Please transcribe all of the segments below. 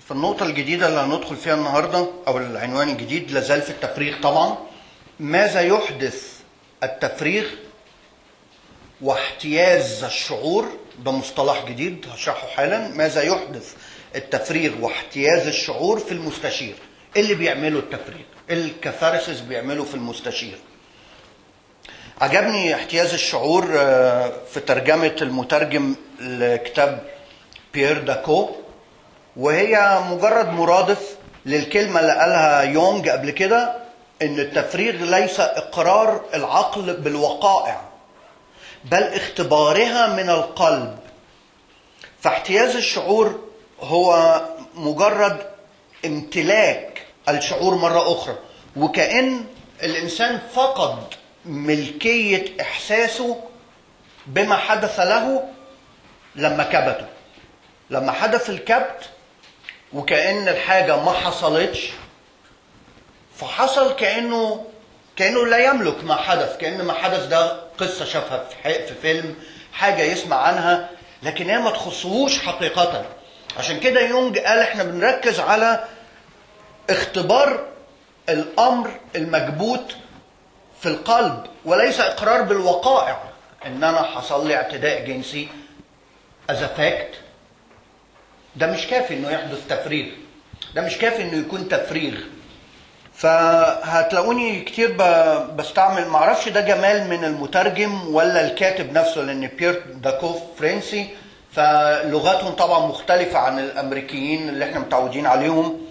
فالنقطة الجديدة اللي هندخل فيها النهاردة أو العنوان الجديد لازال في التفريغ طبعا ماذا يحدث التفريغ واحتياز الشعور ده مصطلح جديد هشرحه حالا ماذا يحدث التفريغ واحتياز الشعور في المستشير إيه اللي بيعمله التفريغ الكاثارسيس بيعمله في المستشير عجبني احتياز الشعور في ترجمة المترجم لكتاب بيير داكو وهي مجرد مرادف للكلمة اللي قالها يونج قبل كده ان التفريغ ليس اقرار العقل بالوقائع بل اختبارها من القلب فاحتياز الشعور هو مجرد امتلاك الشعور مرة أخرى وكأن الإنسان فقد ملكية إحساسه بما حدث له لما كبته لما حدث الكبت وكأن الحاجة ما حصلتش فحصل كأنه كأنه لا يملك ما حدث كأن ما حدث ده قصة شافها في, في فيلم حاجة يسمع عنها لكن هي ما تخصهوش حقيقة عشان كده يونج قال احنا بنركز على اختبار الامر المكبوت في القلب وليس اقرار بالوقائع ان انا حصل لي اعتداء جنسي از فاكت ده مش كافي انه يحدث تفريغ ده مش كافي انه يكون تفريغ فهتلاقوني كتير بستعمل معرفش ده جمال من المترجم ولا الكاتب نفسه لان بيير داكوف فرنسي فلغتهم طبعا مختلفة عن الأمريكيين اللي احنا متعودين عليهم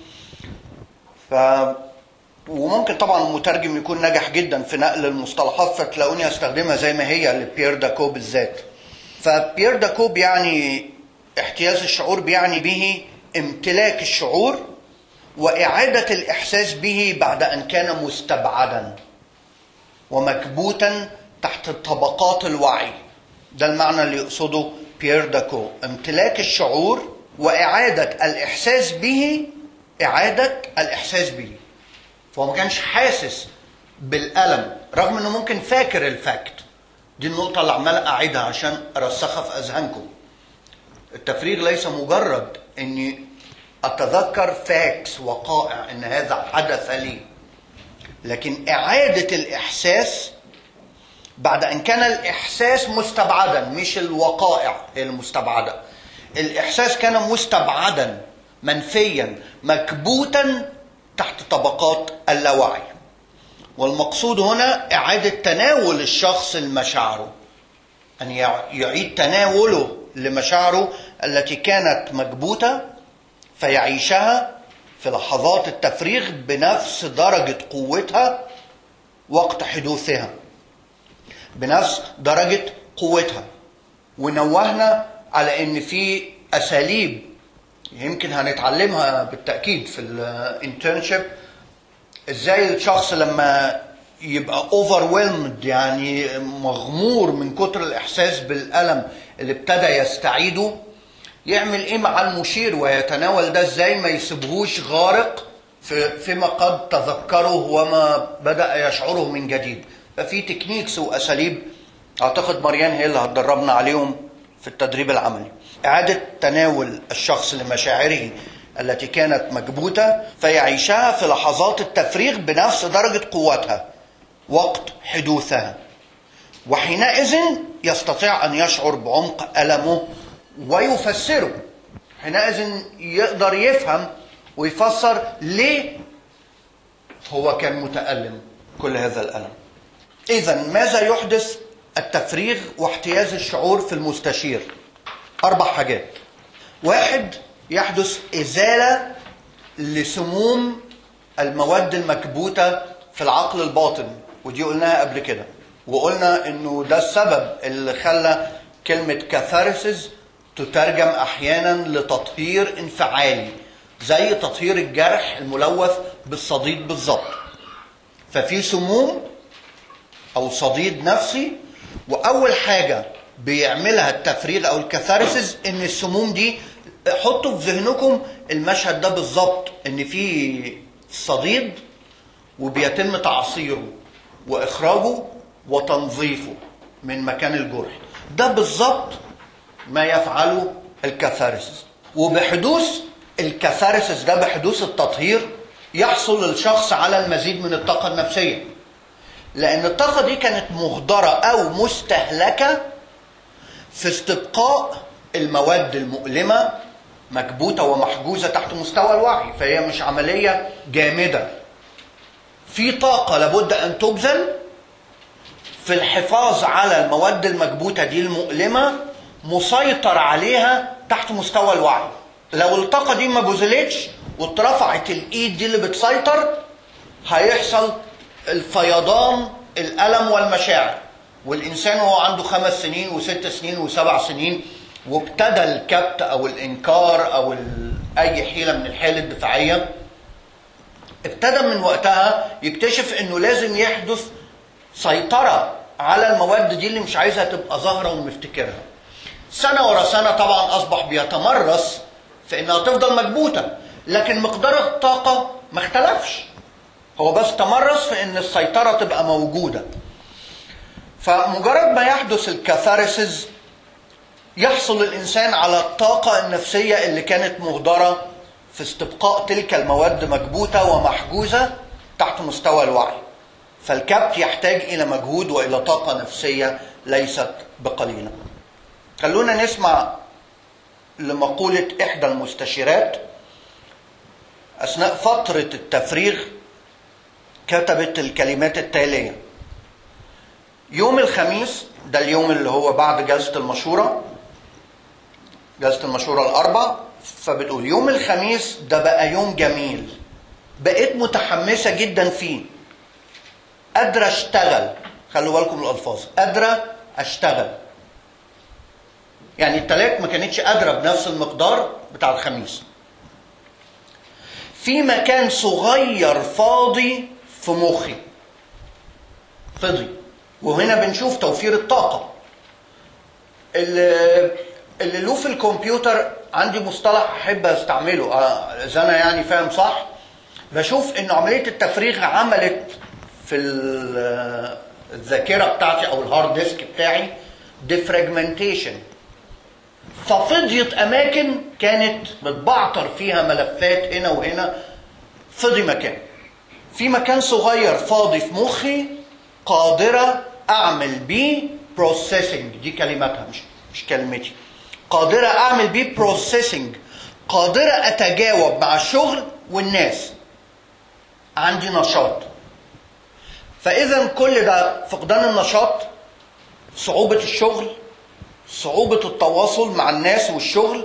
ف وممكن طبعا المترجم يكون نجح جدا في نقل المصطلحات فتلاقوني استخدمها زي ما هي لبيير داكو بالذات فبيير داكو بيعني احتياز الشعور بيعني به امتلاك الشعور وإعادة الإحساس به بعد أن كان مستبعدا ومكبوتا تحت طبقات الوعي ده المعنى اللي يقصده بيير داكو امتلاك الشعور وإعادة الإحساس به إعادة الإحساس به فهو ما كانش حاسس بالألم رغم إنه ممكن فاكر الفاكت دي النقطة اللي عمال أعيدها عشان أرسخها في أذهانكم التفريغ ليس مجرد إني أتذكر فاكس وقائع إن هذا حدث لي لكن إعادة الإحساس بعد أن كان الإحساس مستبعدا مش الوقائع هي المستبعدة الإحساس كان مستبعدا منفيا مكبوتا تحت طبقات اللاوعي والمقصود هنا إعادة تناول الشخص لمشاعره أن يعيد تناوله لمشاعره التي كانت مكبوتة فيعيشها في لحظات التفريغ بنفس درجة قوتها وقت حدوثها بنفس درجة قوتها ونوهنا على ان في اساليب يمكن هنتعلمها بالتاكيد في الانترنشيب ازاي الشخص لما يبقى overwhelmed يعني مغمور من كتر الاحساس بالالم اللي ابتدى يستعيده يعمل ايه مع المشير ويتناول ده ازاي ما يسيبهوش غارق في فيما قد تذكره وما بدا يشعره من جديد ففي تكنيكس واساليب اعتقد مريان هي اللي هتدربنا عليهم في التدريب العملي اعاده تناول الشخص لمشاعره التي كانت مكبوته فيعيشها في لحظات التفريغ بنفس درجه قوتها وقت حدوثها وحينئذ يستطيع ان يشعر بعمق المه ويفسره حينئذ يقدر يفهم ويفسر ليه هو كان متألم كل هذا الألم إذا ماذا يحدث التفريغ واحتياز الشعور في المستشير أربع حاجات واحد يحدث إزالة لسموم المواد المكبوتة في العقل الباطن ودي قلناها قبل كده وقلنا انه ده السبب اللي خلى كلمة كاثارسيس تترجم احيانا لتطهير انفعالي زي تطهير الجرح الملوث بالصديد بالظبط ففي سموم او صديد نفسي واول حاجه بيعملها التفريغ او الكاثارسيس ان السموم دي حطوا في ذهنكم المشهد ده بالظبط ان في صديد وبيتم تعصيره واخراجه وتنظيفه من مكان الجرح ده بالظبط ما يفعله الكاثارسيس وبحدوث الكاثارسيس ده بحدوث التطهير يحصل الشخص على المزيد من الطاقة النفسية لأن الطاقة دي كانت مهدرة أو مستهلكة في استبقاء المواد المؤلمة مكبوتة ومحجوزة تحت مستوى الوعي فهي مش عملية جامدة في طاقة لابد أن تبذل في الحفاظ على المواد المكبوتة دي المؤلمة مسيطر عليها تحت مستوى الوعي لو الطاقة دي ما بذلتش واترفعت الايد دي اللي بتسيطر هيحصل الفيضان الألم والمشاعر والإنسان وهو عنده خمس سنين وست سنين وسبع سنين وابتدى الكبت أو الإنكار أو ال- أي حيلة من الحيل الدفاعية ابتدى من وقتها يكتشف انه لازم يحدث سيطرة على المواد دي اللي مش عايزها تبقى ظاهرة ومفتكرها سنة ورا سنة طبعا أصبح بيتمرس في إنها تفضل مكبوتة لكن مقدار الطاقة ما اختلفش هو بس تمرس في إن السيطرة تبقى موجودة فمجرد ما يحدث الكاثارسيس يحصل الإنسان على الطاقة النفسية اللي كانت مهدرة في استبقاء تلك المواد مكبوتة ومحجوزة تحت مستوى الوعي فالكبت يحتاج إلى مجهود وإلى طاقة نفسية ليست بقليلة خلونا نسمع لمقولة إحدى المستشيرات أثناء فترة التفريغ كتبت الكلمات التالية يوم الخميس ده اليوم اللي هو بعد جلسة المشورة جلسة المشورة الأربع فبتقول يوم الخميس ده بقى يوم جميل بقيت متحمسة جدا فيه قادرة أشتغل خلوا بالكم من الألفاظ قادرة أشتغل يعني التلات ما كانتش قادرة بنفس المقدار بتاع الخميس في مكان صغير فاضي في مخي فضي وهنا بنشوف توفير الطاقة اللي, اللي له في الكمبيوتر عندي مصطلح أحب أستعمله آه، إذا أنا يعني فاهم صح بشوف إن عملية التفريغ عملت في ال- الذاكرة بتاعتي أو الهارد ديسك بتاعي ديفراجمنتيشن ففضيت اماكن كانت بتبعتر فيها ملفات هنا وهنا فضي مكان في مكان صغير فاضي في مخي قادرة أعمل بيه بروسيسنج دي كلماتها مش مش كلمتي قادرة أعمل بيه بروسيسنج قادرة أتجاوب مع الشغل والناس عندي نشاط فإذا كل ده فقدان النشاط صعوبة الشغل صعوبة التواصل مع الناس والشغل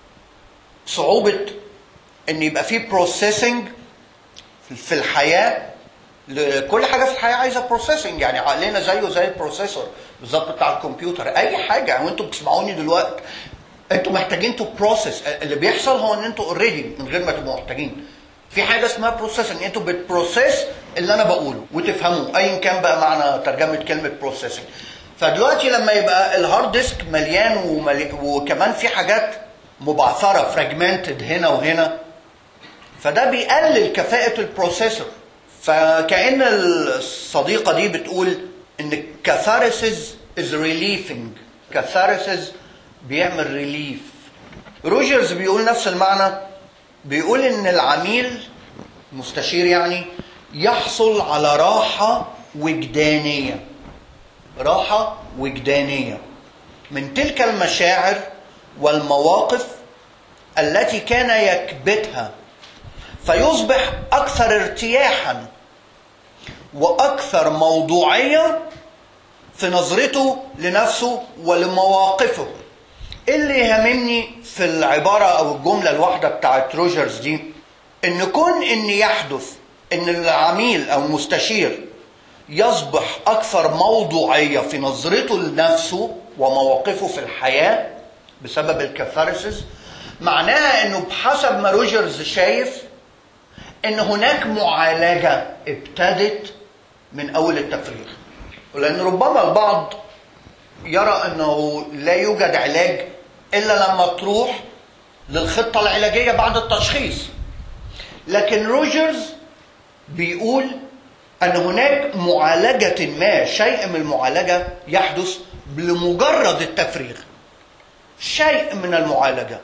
صعوبة ان يبقى في بروسيسنج في الحياة ل- كل حاجة في الحياة عايزة بروسيسنج يعني عقلنا زيه زي البروسيسور بالظبط بتاع الكمبيوتر اي حاجة وانتوا بتسمعوني دلوقتي انتوا محتاجين تو بروسيس اللي بيحصل هو ان انتوا اوريدي من غير ما تبقوا محتاجين في حاجه اسمها بروسيسنج انتوا بتبروسيس اللي انا بقوله وتفهموه ايا كان بقى معنى ترجمه كلمه بروسيسنج فدلوقتي لما يبقى الهارد ديسك مليان وملي... وكمان في حاجات مبعثره فراجمنتد هنا وهنا فده بيقلل كفاءه البروسيسور فكأن الصديقه دي بتقول ان كاثارسيس از ريليفنج كاثارسيس بيعمل ريليف روجرز بيقول نفس المعنى بيقول ان العميل مستشير يعني يحصل على راحة وجدانية راحة وجدانية من تلك المشاعر والمواقف التي كان يكبتها فيصبح أكثر ارتياحا وأكثر موضوعية في نظرته لنفسه ولمواقفه إيه اللي يهمني في العبارة أو الجملة الواحدة بتاعت روجرز دي إن كون إن يحدث إن العميل أو المستشير يصبح أكثر موضوعية في نظرته لنفسه ومواقفه في الحياة بسبب الكاثارسيس معناها إنه بحسب ما روجرز شايف إن هناك معالجة ابتدت من أول التفريغ ولأن ربما البعض يرى انه لا يوجد علاج الا لما تروح للخطه العلاجيه بعد التشخيص لكن روجرز بيقول ان هناك معالجه ما شيء من المعالجه يحدث لمجرد التفريغ شيء من المعالجه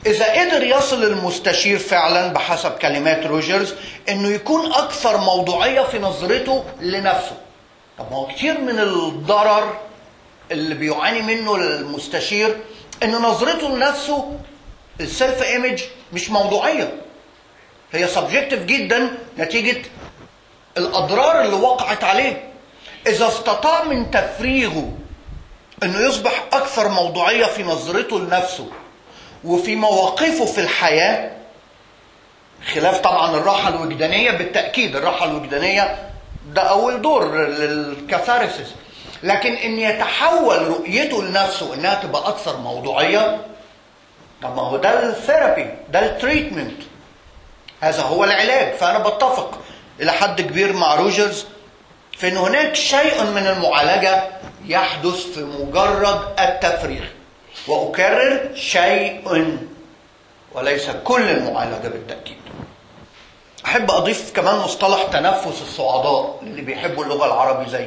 إذا قدر يصل المستشير فعلا بحسب كلمات روجرز إنه يكون أكثر موضوعية في نظرته لنفسه. طب ما هو كتير من الضرر اللي بيعاني منه المستشير إن نظرته لنفسه السيلف ايمج مش موضوعية. هي سبجكتيف جدا نتيجة الأضرار اللي وقعت عليه. إذا استطاع من تفريغه إنه يصبح أكثر موضوعية في نظرته لنفسه وفي مواقفه في الحياة خلاف طبعا الراحة الوجدانية بالتأكيد الراحة الوجدانية ده أول دور للكاثارسيس لكن إن يتحول رؤيته لنفسه إنها تبقى أكثر موضوعية طب ما هو ده الثيرابي ده التريتمنت هذا هو العلاج فأنا بتفق إلى حد كبير مع روجرز في أن هناك شيء من المعالجة يحدث في مجرد التفريغ وأكرر شيء وليس كل المعالجة بالتأكيد أحب أضيف كمان مصطلح تنفس الصعداء اللي بيحبوا اللغة العربي زي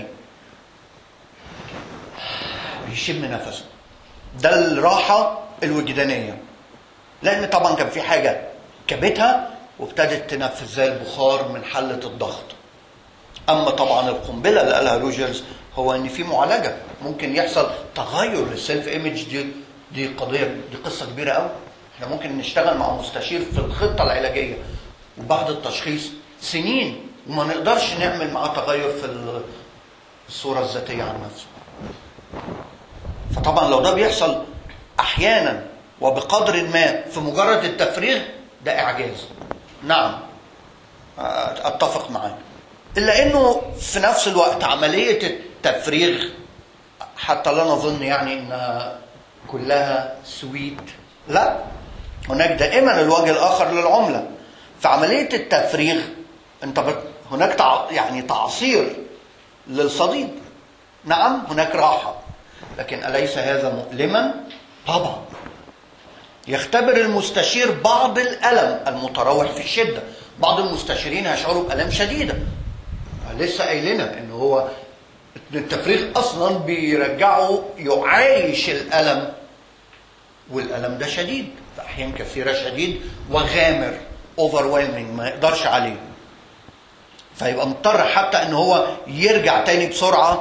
بيشم نفسه ده الراحة الوجدانية لأن طبعا كان في حاجة كبتها وابتدت تنفس زي البخار من حلة الضغط أما طبعا القنبلة اللي قالها روجرز هو ان في معالجه ممكن يحصل تغير للسيلف ايمج دي دي قضيه دي قصه كبيره قوي احنا ممكن نشتغل مع مستشير في الخطه العلاجيه وبعد التشخيص سنين وما نقدرش نعمل معاه تغير في الصوره الذاتيه عن نفسه فطبعا لو ده بيحصل احيانا وبقدر ما في مجرد التفريغ ده اعجاز نعم اتفق معاك الا انه في نفس الوقت عمليه التفريغ حتى لا نظن يعني انها كلها سويت لا هناك دائما الوجه الاخر للعمله في عمليه التفريغ انت بت... هناك تع... يعني تعصير للصديد نعم هناك راحه لكن اليس هذا مؤلما طبعا يختبر المستشير بعض الالم المتراوح في الشده بعض المستشيرين هيشعروا بالام شديده لسه قايلنا ان هو التفريغ اصلا بيرجعه يعايش الالم والالم ده شديد في احيان كثيره شديد وغامر overwhelming ما يقدرش عليه فيبقى مضطر حتى ان هو يرجع تاني بسرعه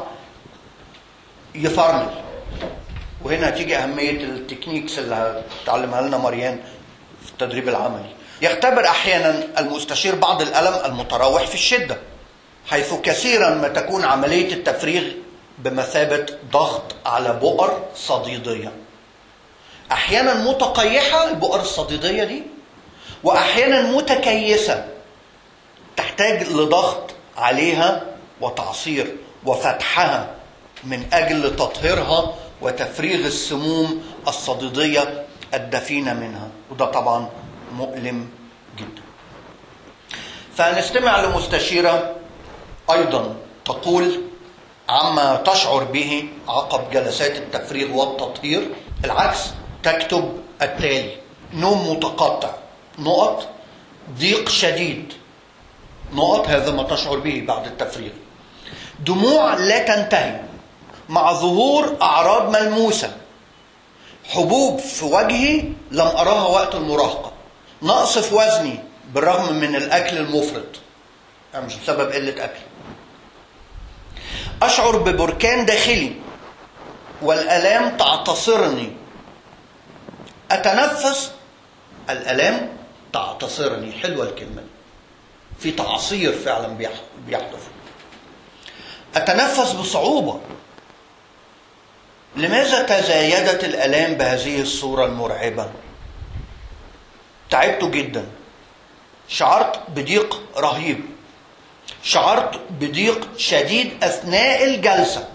يفرمل وهنا هتيجي اهميه التكنيكس اللي هتعلمها لنا مريان في التدريب العملي يختبر احيانا المستشير بعض الالم المتراوح في الشده حيث كثيرا ما تكون عملية التفريغ بمثابة ضغط على بؤر صديدية أحيانا متقيحة البؤر الصديدية دي وأحيانا متكيسة تحتاج لضغط عليها وتعصير وفتحها من أجل تطهيرها وتفريغ السموم الصديدية الدفينة منها وده طبعا مؤلم جدا فنستمع لمستشيرة أيضا تقول عما تشعر به عقب جلسات التفريغ والتطهير العكس تكتب التالي نوم متقطع نقط ضيق شديد نقط هذا ما تشعر به بعد التفريغ دموع لا تنتهي مع ظهور أعراض ملموسة حبوب في وجهي لم أراها وقت المراهقة نقص في وزني بالرغم من الأكل المفرط يعني مش بسبب قلة أكل أشعر ببركان داخلي والآلام تعتصرني أتنفس الآلام تعتصرني حلوة الكلمة دي في تعصير فعلا بيحدث أتنفس بصعوبة لماذا تزايدت الآلام بهذه الصورة المرعبة؟ تعبت جدا شعرت بضيق رهيب شعرت بضيق شديد اثناء الجلسه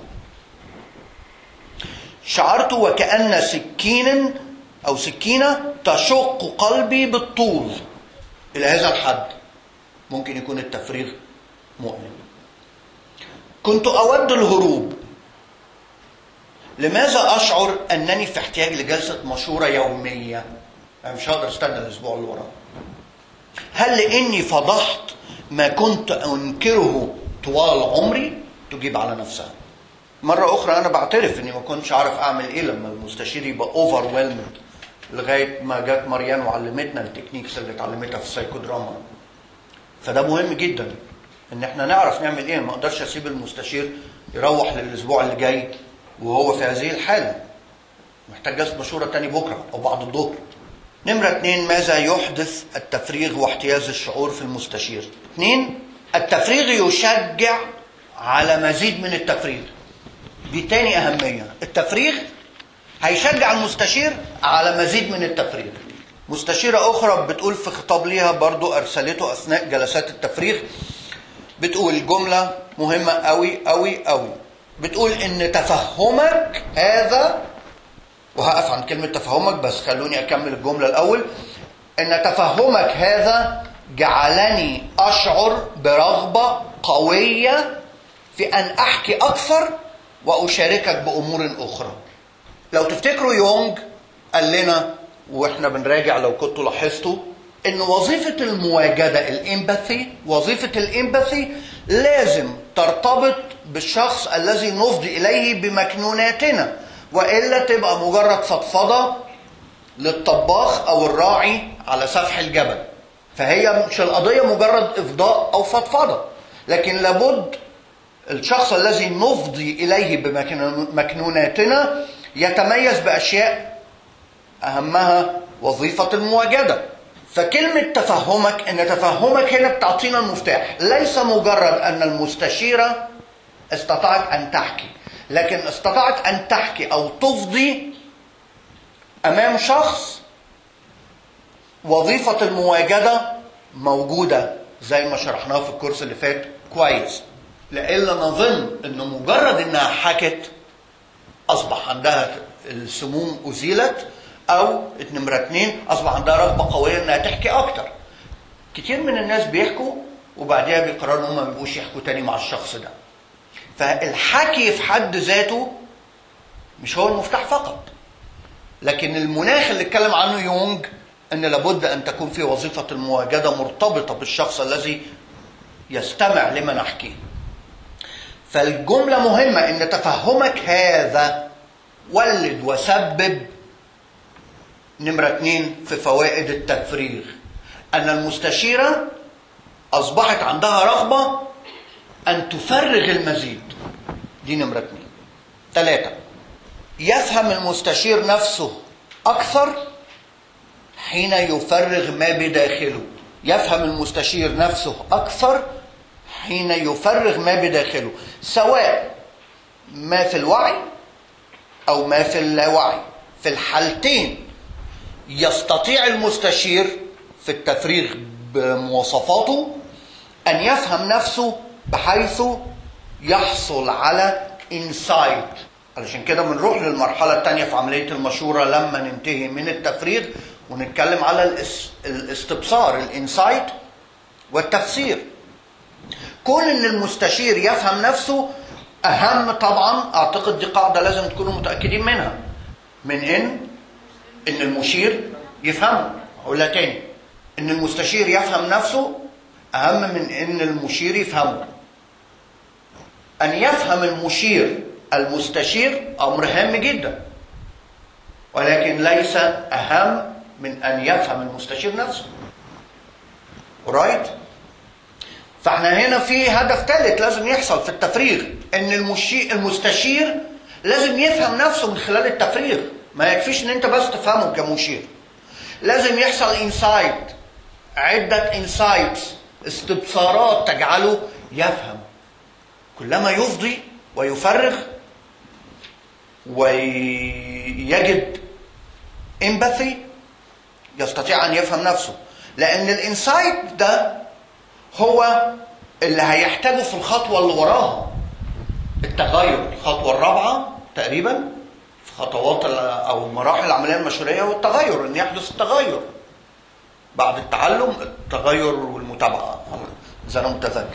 شعرت وكان سكين او سكينه تشق قلبي بالطول الى هذا الحد ممكن يكون التفريغ مؤلم كنت اود الهروب لماذا اشعر انني في احتياج لجلسه مشوره يوميه انا مش هقدر استنى الاسبوع اللي وراه هل لاني فضحت ما كنت انكره طوال عمري تجيب على نفسها مرة أخرى أنا بعترف إني ما كنتش عارف أعمل إيه لما المستشير يبقى overwhelmed لغايه ما جت مريان وعلمتنا التكنيكس اللي اتعلمتها في السايكودراما فده مهم جدا ان احنا نعرف نعمل ايه ما اقدرش اسيب المستشير يروح للاسبوع اللي جاي وهو في هذه الحاله محتاج جلسه مشوره تاني بكره او بعد الظهر نمرة اتنين ماذا يحدث التفريغ واحتياز الشعور في المستشير اتنين التفريغ يشجع على مزيد من التفريغ دي تاني أهمية التفريغ هيشجع المستشير على مزيد من التفريغ مستشيرة أخرى بتقول في خطاب ليها برضو أرسلته أثناء جلسات التفريغ بتقول جملة مهمة أوي أوي أوي بتقول إن تفهمك هذا وهقف عن كلمة تفهمك بس خلوني أكمل الجملة الأول إن تفهمك هذا جعلني أشعر برغبة قوية في أن أحكي أكثر وأشاركك بأمور أخرى لو تفتكروا يونج قال لنا واحنا بنراجع لو كنتوا لاحظتوا ان وظيفة المواجدة الامباثي وظيفة الامباثي لازم ترتبط بالشخص الذي نفضي اليه بمكنوناتنا والا تبقى مجرد فضفضة للطباخ او الراعي على سفح الجبل فهي مش القضية مجرد افضاء او فضفضة لكن لابد الشخص الذي نفضي اليه بمكنوناتنا يتميز باشياء اهمها وظيفه المواجده فكلمه تفهمك ان تفهمك هنا بتعطينا المفتاح ليس مجرد ان المستشيره استطاعت ان تحكي لكن استطاعت ان تحكي او تفضي امام شخص وظيفه المواجده موجوده زي ما شرحناها في الكورس اللي فات كويس لإلا نظن ان مجرد انها حكت اصبح عندها السموم ازيلت او نمره اتنين اصبح عندها رغبه قويه انها تحكي اكتر كتير من الناس بيحكوا وبعديها بيقرروا ان هم ما يبقوش يحكوا تاني مع الشخص ده فالحكي في حد ذاته مش هو المفتاح فقط لكن المناخ اللي اتكلم عنه يونج ان لابد ان تكون في وظيفه المواجده مرتبطه بالشخص الذي يستمع لما نحكيه فالجمله مهمه ان تفهمك هذا ولد وسبب نمرة اتنين في فوائد التفريغ أن المستشيرة أصبحت عندها رغبة أن تفرغ المزيد دي نمرة اتنين ثلاثة يفهم المستشير نفسه أكثر حين يفرغ ما بداخله يفهم المستشير نفسه أكثر حين يفرغ ما بداخله سواء ما في الوعي أو ما في اللاوعي في الحالتين يستطيع المستشير في التفريغ بمواصفاته أن يفهم نفسه بحيث يحصل على انسايت علشان كده بنروح للمرحلة الثانية في عملية المشورة لما ننتهي من التفريغ ونتكلم على الاس... الاستبصار الانسايت والتفسير كون ان المستشير يفهم نفسه اهم طبعا اعتقد دي قاعدة لازم تكونوا متأكدين منها من ان ان المشير يفهمه اقولها تاني ان المستشير يفهم نفسه اهم من ان المشير يفهمه ان يفهم المشير المستشير امر هام جدا ولكن ليس اهم من ان يفهم المستشير نفسه رايت فاحنا هنا في هدف ثالث لازم يحصل في التفريغ ان المشي... المستشير لازم يفهم نفسه من خلال التفريغ ما يكفيش ان انت بس تفهمه كمشير لازم يحصل انسايت عدة انسايتس استبصارات تجعله يفهم كلما يفضي ويفرغ ويجد امباثي يستطيع ان يفهم نفسه لان الانسايت ده هو اللي هيحتاجه في الخطوه اللي وراها التغير الخطوه الرابعه تقريبا في خطوات او مراحل العمليه المشوريه والتغير ان يحدث التغير بعد التعلم التغير والمتابعه اذا انا متذكر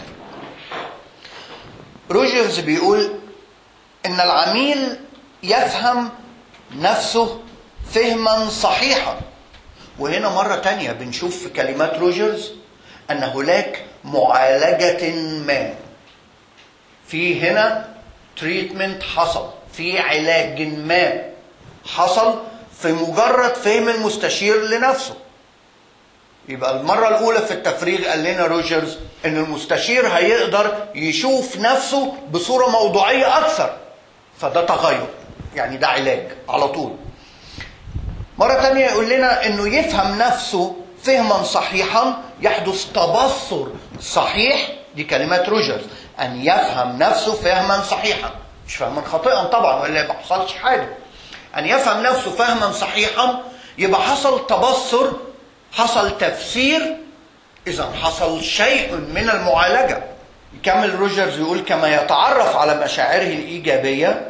روجرز بيقول ان العميل يفهم نفسه فهما صحيحا وهنا مرة تانية بنشوف في كلمات روجرز أن هناك معالجة ما في هنا تريتمنت حصل في علاج ما حصل في مجرد فهم المستشير لنفسه يبقى المرة الأولى في التفريغ قال لنا روجرز إن المستشير هيقدر يشوف نفسه بصورة موضوعية أكثر فده تغير يعني ده علاج على طول مرة تانية يقول لنا إنه يفهم نفسه فهما صحيحا يحدث تبصر صحيح دي كلمات روجرز أن يفهم نفسه فهما صحيحا مش فهما خاطئا طبعا ولا ما حصلش حاجة أن يفهم نفسه فهما صحيحا يبقى حصل تبصر حصل تفسير إذا حصل شيء من المعالجة يكمل روجرز يقول كما يتعرف على مشاعره الإيجابية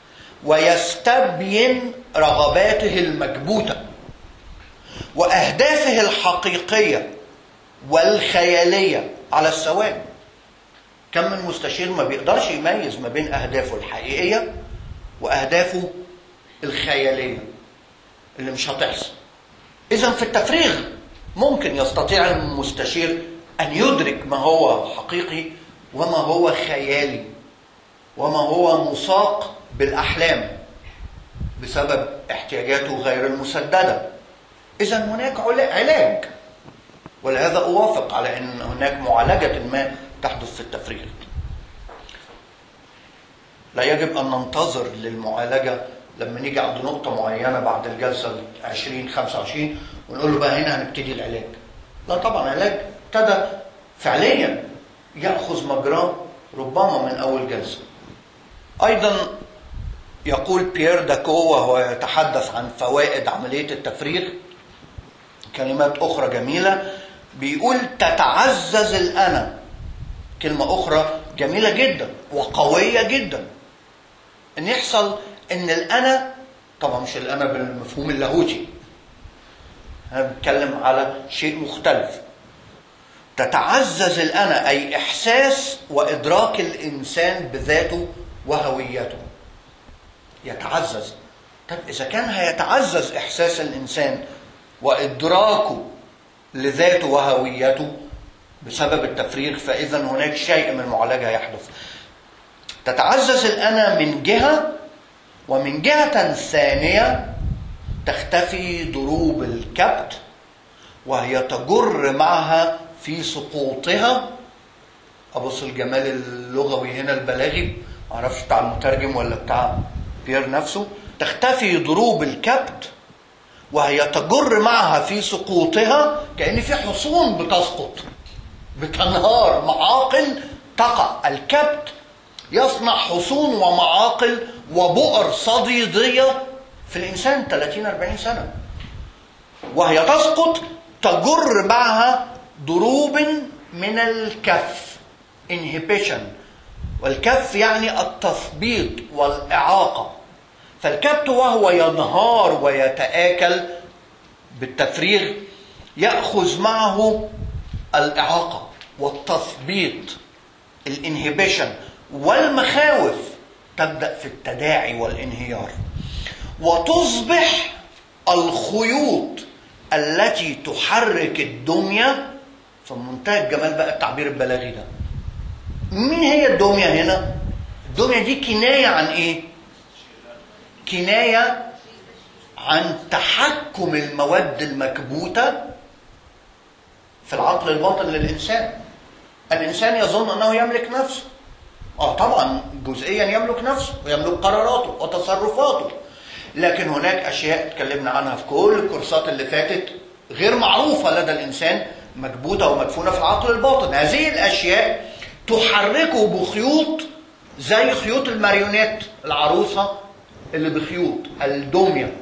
ويستبين رغباته المكبوتة وأهدافه الحقيقية والخيالية على السواء كم من مستشير ما بيقدرش يميز ما بين أهدافه الحقيقية وأهدافه الخيالية اللي مش هتحصل إذا في التفريغ ممكن يستطيع المستشير أن يدرك ما هو حقيقي وما هو خيالي وما هو مساق بالأحلام بسبب احتياجاته غير المسددة إذا هناك علاج ولهذا أوافق على أن هناك معالجة ما تحدث في التفريغ لا يجب أن ننتظر للمعالجة لما نيجي عند نقطة معينة بعد الجلسة 20 25 ونقول له بقى هنا هنبتدي العلاج. لا طبعا العلاج ابتدى فعليا يأخذ مجراه ربما من أول جلسة. أيضا يقول بيير داكو وهو يتحدث عن فوائد عملية التفريغ كلمات أخرى جميلة بيقول تتعزز الأنا كلمة أخرى جميلة جدا وقوية جدا إن يحصل ان الانا طبعا مش الانا بالمفهوم اللاهوتي انا بتكلم على شيء مختلف تتعزز الانا اي احساس وادراك الانسان بذاته وهويته يتعزز طب اذا كان هيتعزز احساس الانسان وادراكه لذاته وهويته بسبب التفريغ فاذا هناك شيء من المعالجه يحدث تتعزز الانا من جهه ومن جهة ثانية تختفي ضروب الكبت وهي تجر معها في سقوطها أبص الجمال اللغوي هنا البلاغي معرفش بتاع المترجم ولا بتاع بيير نفسه تختفي ضروب الكبت وهي تجر معها في سقوطها كأن في حصون بتسقط بتنهار معاقل تقع الكبت يصنع حصون ومعاقل وبؤر صديدية في الإنسان 30 40 سنة وهي تسقط تجر معها ضروب من الكف inhibition والكف يعني التثبيط والإعاقة فالكبت وهو ينهار ويتآكل بالتفريغ يأخذ معه الإعاقة والتثبيط الانهبيشن والمخاوف تبدا في التداعي والانهيار وتصبح الخيوط التي تحرك الدميه في منتهى الجمال بقى التعبير البلاغي ده مين هي الدميه هنا الدميه دي كنايه عن ايه كنايه عن تحكم المواد المكبوته في العقل الباطن للانسان الانسان يظن انه يملك نفسه اه طبعا جزئيا يملك نفسه ويملك قراراته وتصرفاته لكن هناك اشياء اتكلمنا عنها في كل الكورسات اللي فاتت غير معروفه لدى الانسان مكبوته ومدفونه في العقل الباطن هذه الاشياء تحركه بخيوط زي خيوط الماريونيت العروسه اللي بخيوط الدميه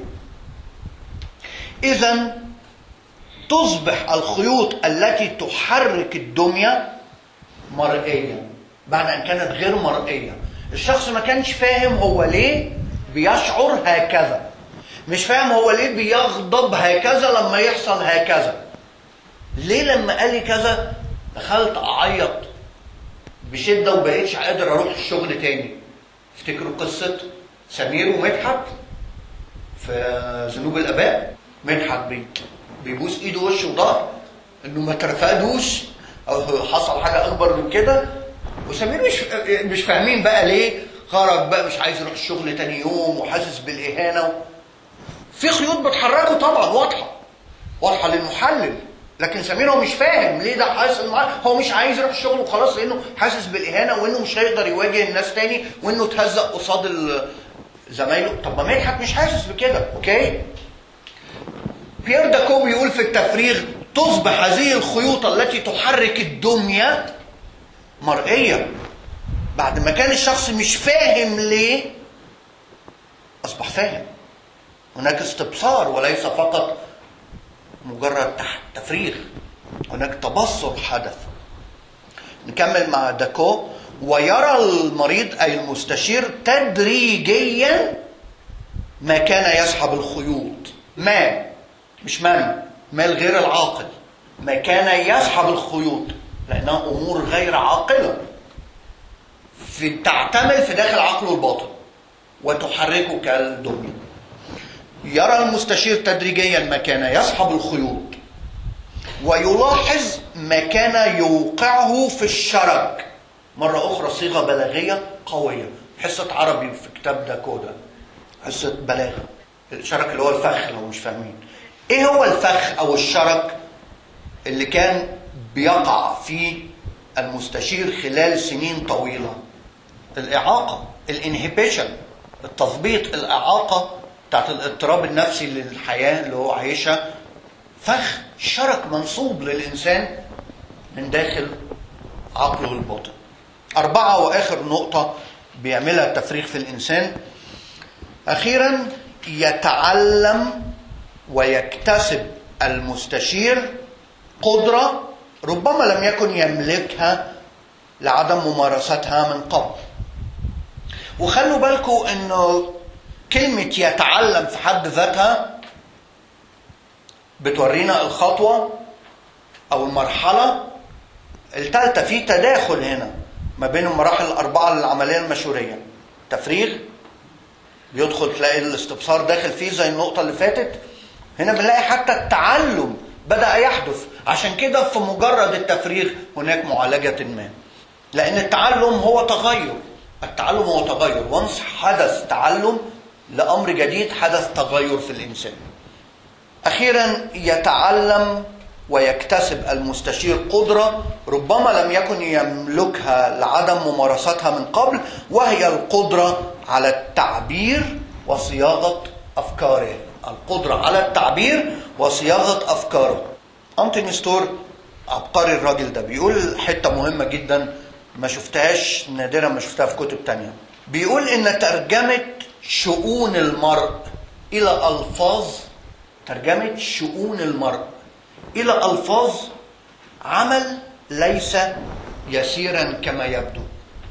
اذا تصبح الخيوط التي تحرك الدميه مرئيه بعد ان كانت غير مرئيه الشخص ما كانش فاهم هو ليه بيشعر هكذا مش فاهم هو ليه بيغضب هكذا لما يحصل هكذا ليه لما قال لي كذا دخلت اعيط بشده وبقيتش قادر اروح الشغل تاني افتكروا قصه سمير ومدحت في ذنوب الاباء مدحت بي بيبوس ايده وشه وظهر انه ما ترفدوش او حصل حاجه اكبر من كده وسمير مش مش فاهمين بقى ليه خرج بقى مش عايز يروح الشغل تاني يوم وحاسس بالاهانه في خيوط بتحركه طبعا واضحه واضحه للمحلل لكن سمير هو مش فاهم ليه ده حاسس معاه هو مش عايز يروح الشغل وخلاص لانه حاسس بالاهانه وانه مش هيقدر يواجه الناس تاني وانه اتهزق قصاد ال- زمايله طب ما مدحت مش حاسس بكده اوكي بيير داكو بيقول في التفريغ تصبح هذه الخيوط التي تحرك الدميه مرئيه بعد ما كان الشخص مش فاهم ليه اصبح فاهم هناك استبصار وليس فقط مجرد تح- تفريغ هناك تبصر حدث نكمل مع داكو ويرى المريض أي المستشير تدريجيا ما كان يسحب الخيوط ما مش من ما الغير العاقل ما كان يسحب الخيوط لأنها أمور غير عاقلة في تعتمل في داخل عقله الباطن وتحركه كالدميه يرى المستشير تدريجيا ما كان يسحب الخيوط ويلاحظ ما كان يوقعه في الشرج مرة أخرى صيغة بلاغية قوية حصة عربي في كتاب داكودا حصة بلاغة الشرج اللي هو الفخ لو مش فاهمين ايه هو الفخ او الشرج اللي كان بيقع فيه المستشير خلال سنين طويلة الإعاقة الانهبيشن التثبيط الإعاقة بتاعت الاضطراب النفسي للحياة اللي هو عايشها فخ شرك منصوب للإنسان من داخل عقله الباطن أربعة وآخر نقطة بيعملها التفريغ في الإنسان أخيرا يتعلم ويكتسب المستشير قدرة ربما لم يكن يملكها لعدم ممارستها من قبل وخلوا بالكم انه كلمة يتعلم في حد ذاتها بتورينا الخطوة أو المرحلة الثالثة في تداخل هنا ما بين المراحل الأربعة للعملية المشورية تفريغ بيدخل تلاقي الاستبصار داخل فيه زي النقطة اللي فاتت هنا بنلاقي حتى التعلم بدأ يحدث عشان كده في مجرد التفريغ هناك معالجة ما لأن التعلم هو تغير التعلم هو تغير وانس حدث تعلم لأمر جديد حدث تغير في الإنسان أخيرا يتعلم ويكتسب المستشير قدرة ربما لم يكن يملكها لعدم ممارستها من قبل وهي القدرة على التعبير وصياغة أفكاره القدرة على التعبير وصياغة أفكاره أنتوني ستور عبقري الراجل ده بيقول حتة مهمة جدا ما شفتهاش نادرا ما شفتها في كتب تانية بيقول إن ترجمة شؤون المرء إلى ألفاظ ترجمة شؤون المرء إلى ألفاظ عمل ليس يسيرا كما يبدو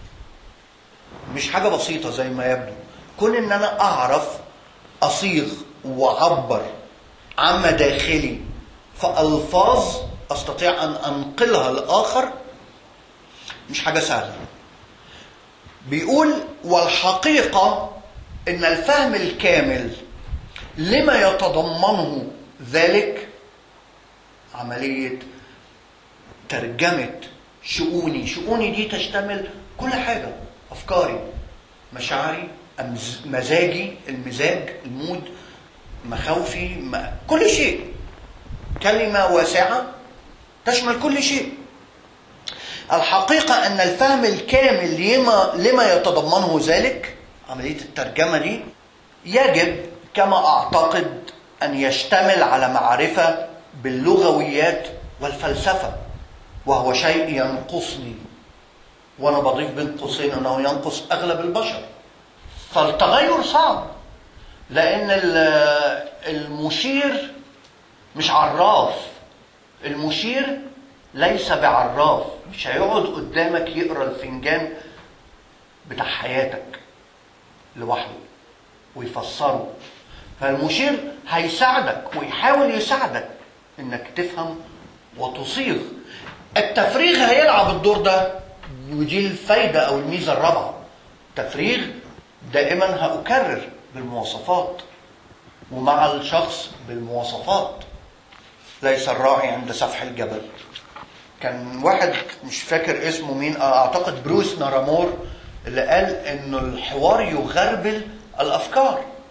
مش حاجة بسيطة زي ما يبدو كون إن أنا أعرف أصيغ وأعبر عما داخلي فألفاظ أستطيع أن أنقلها لآخر مش حاجة سهلة بيقول والحقيقة إن الفهم الكامل لما يتضمنه ذلك عملية ترجمة شؤوني شؤوني دي تشتمل كل حاجة أفكاري مشاعري أمز- مزاجي المزاج المود مخاوفي م- كل شيء كلمة واسعة تشمل كل شيء الحقيقة أن الفهم الكامل لما, لما يتضمنه ذلك عملية الترجمة دي يجب كما أعتقد أن يشتمل على معرفة باللغويات والفلسفة وهو شيء ينقصني وأنا بضيف بين قوسين أنه ينقص أغلب البشر فالتغير صعب لأن ال- المشير مش عراف المشير ليس بعراف مش هيقعد قدامك يقرا الفنجان بتاع حياتك لوحده ويفسره فالمشير هيساعدك ويحاول يساعدك انك تفهم وتصيغ التفريغ هيلعب الدور ده ودي الفايدة أو الميزة الرابعة تفريغ دائما هأكرر بالمواصفات ومع الشخص بالمواصفات ليس الراعي عند سفح الجبل كان واحد مش فاكر اسمه مين اعتقد بروس نارامور اللي قال انه الحوار يغربل الافكار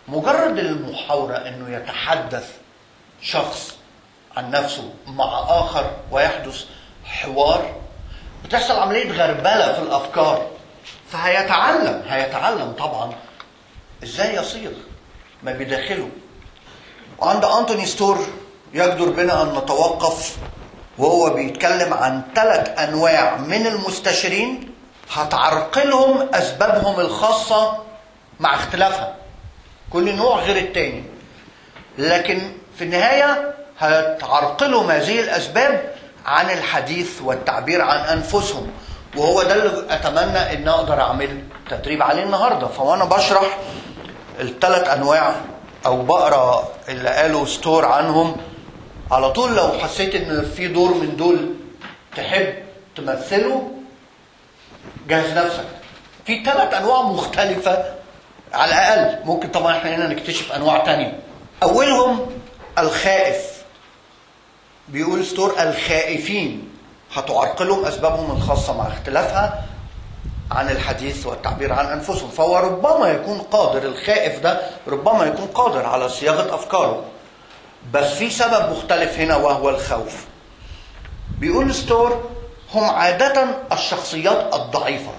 مجرد المحاورة انه يتحدث شخص عن نفسه مع اخر ويحدث حوار بتحصل عملية غربلة في الافكار فهيتعلم هيتعلم طبعا ازاي يصيغ ما بداخله وعند انتوني ستور يجدر بنا ان نتوقف وهو بيتكلم عن ثلاث انواع من المستشارين هتعرقلهم اسبابهم الخاصه مع اختلافها كل نوع غير التاني لكن في النهايه هتعرقلهم هذه الاسباب عن الحديث والتعبير عن انفسهم وهو ده اللي اتمنى ان اقدر اعمل تدريب عليه النهارده فوانا بشرح الثلاث انواع او بقرا اللي قالوا ستور عنهم على طول لو حسيت ان في دور من دول تحب تمثله جهز نفسك في ثلاث انواع مختلفه على الاقل ممكن طبعا احنا هنا نكتشف انواع تانية اولهم الخائف بيقول ستور الخائفين هتعرقلهم اسبابهم الخاصه مع اختلافها عن الحديث والتعبير عن انفسهم فهو ربما يكون قادر الخائف ده ربما يكون قادر على صياغه افكاره بس في سبب مختلف هنا وهو الخوف بيقول ستور هم عادة الشخصيات الضعيفة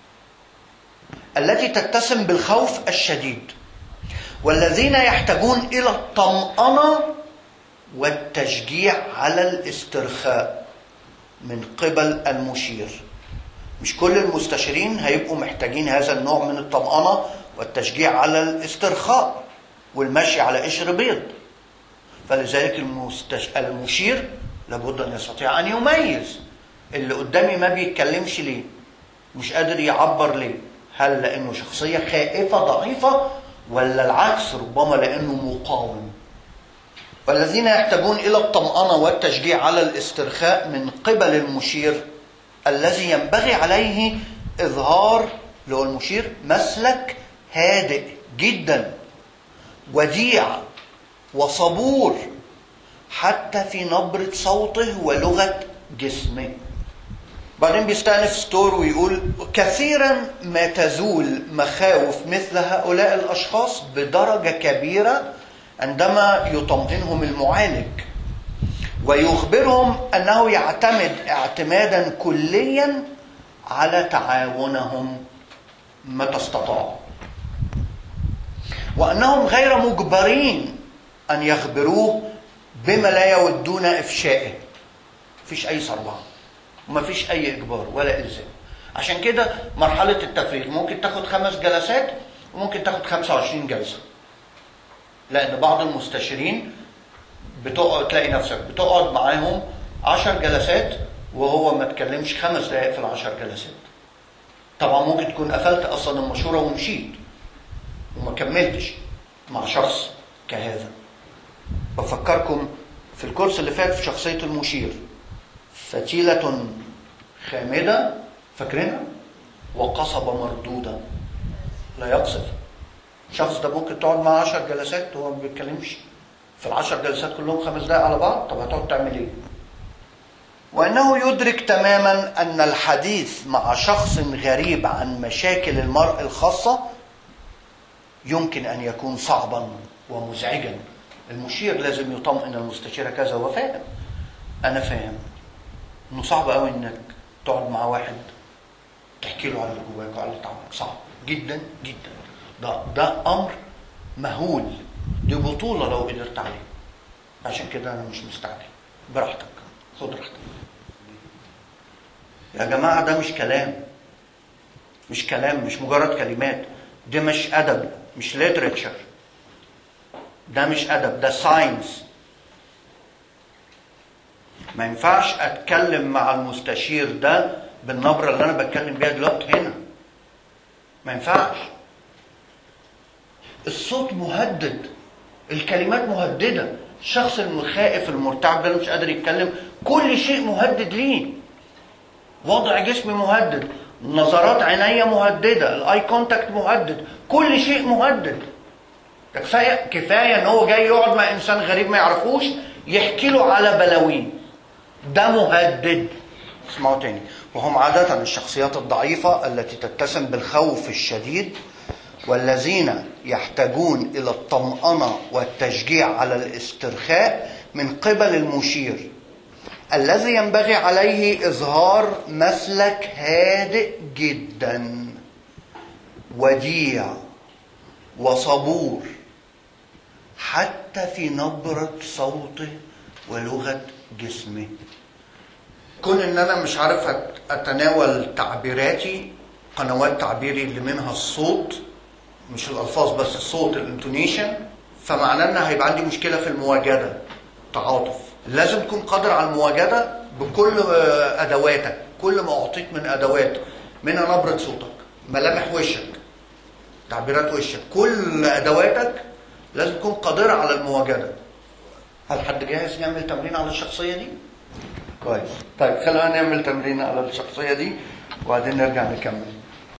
التي تتسم بالخوف الشديد والذين يحتاجون إلى الطمأنة والتشجيع على الاسترخاء من قبل المشير مش كل المستشارين هيبقوا محتاجين هذا النوع من الطمأنة والتشجيع على الاسترخاء والمشي على قشر بيض فلذلك المستش... المشير لابد ان يستطيع ان يميز اللي قدامي ما بيتكلمش ليه مش قادر يعبر ليه هل لانه شخصيه خائفه ضعيفه ولا العكس ربما لانه مقاوم والذين يحتاجون الى الطمانه والتشجيع على الاسترخاء من قبل المشير الذي ينبغي عليه اظهار اللي هو المشير مسلك هادئ جدا وديع وصبور حتى في نبرة صوته ولغة جسمه بعدين بيستأنف ستور ويقول كثيرا ما تزول مخاوف مثل هؤلاء الأشخاص بدرجة كبيرة عندما يطمئنهم المعالج ويخبرهم أنه يعتمد اعتمادا كليا على تعاونهم متى استطاعوا وأنهم غير مجبرين أن يخبروه بما لا يودون إفشائه مفيش أي صربعة ومفيش أي إجبار ولا إلزام عشان كده مرحلة التفريغ ممكن تاخد خمس جلسات وممكن تاخد 25 جلسة لأن بعض المستشارين بتقعد تلاقي نفسك بتقعد معاهم 10 جلسات وهو ما تكلمش خمس دقائق في العشر جلسات طبعا ممكن تكون قفلت اصلا المشوره ومشيت وما كملتش مع شخص كهذا بفكركم في الكورس اللي فات في شخصية المشير فتيلة خامدة فاكرينها وقصبة مردودة لا يقصف الشخص ده ممكن تقعد معاه عشر جلسات وهو ما بيتكلمش في العشر جلسات كلهم خمس دقايق على بعض طب هتقعد تعمل ايه وانه يدرك تماما ان الحديث مع شخص غريب عن مشاكل المرء الخاصه يمكن ان يكون صعبا ومزعجا المشير لازم يطمئن المستشير كذا هو فاهم انا فاهم انه صعب قوي انك تقعد مع واحد تحكي له على اللي جواك وعلى اللي تعبك صعب جدا جدا ده ده امر مهول دي بطوله لو قدرت عليه عشان كده انا مش مستعجل براحتك خد راحتك يا جماعه ده مش كلام مش كلام مش مجرد كلمات ده مش ادب مش ليتريتشر ده مش ادب ده ساينس ما ينفعش اتكلم مع المستشير ده بالنبره اللي انا بتكلم بيها دلوقتي هنا ما ينفعش الصوت مهدد الكلمات مهدده الشخص الخائف المرتعب ده اللي مش قادر يتكلم كل شيء مهدد ليه وضع جسمي مهدد نظرات عينيا مهدده الاي كونتاكت مهدد كل شيء مهدد ده كفايه كفايه ان هو جاي يقعد مع انسان غريب ما يعرفوش يحكي له على بلاوين ده مهدد اسمعوا تاني وهم عادة الشخصيات الضعيفة التي تتسم بالخوف الشديد والذين يحتاجون إلى الطمأنة والتشجيع على الاسترخاء من قبل المشير الذي ينبغي عليه إظهار مسلك هادئ جدا وديع وصبور حتى في نبرة صوته ولغة جسمه كون ان انا مش عارف أت- اتناول تعبيراتي قنوات تعبيري اللي منها الصوت مش الالفاظ بس الصوت الانتونيشن فمعناه ان هيبقى عندي مشكله في المواجده تعاطف لازم تكون قادر على المواجده بكل آه، ادواتك كل ما اعطيك من ادوات منها نبره صوتك ملامح وشك تعبيرات وشك كل ادواتك لازم تكون قادره على المواجده هل حد جاهز نعمل تمرين على الشخصيه دي كويس طيب خلينا نعمل تمرين على الشخصيه دي وبعدين نرجع نكمل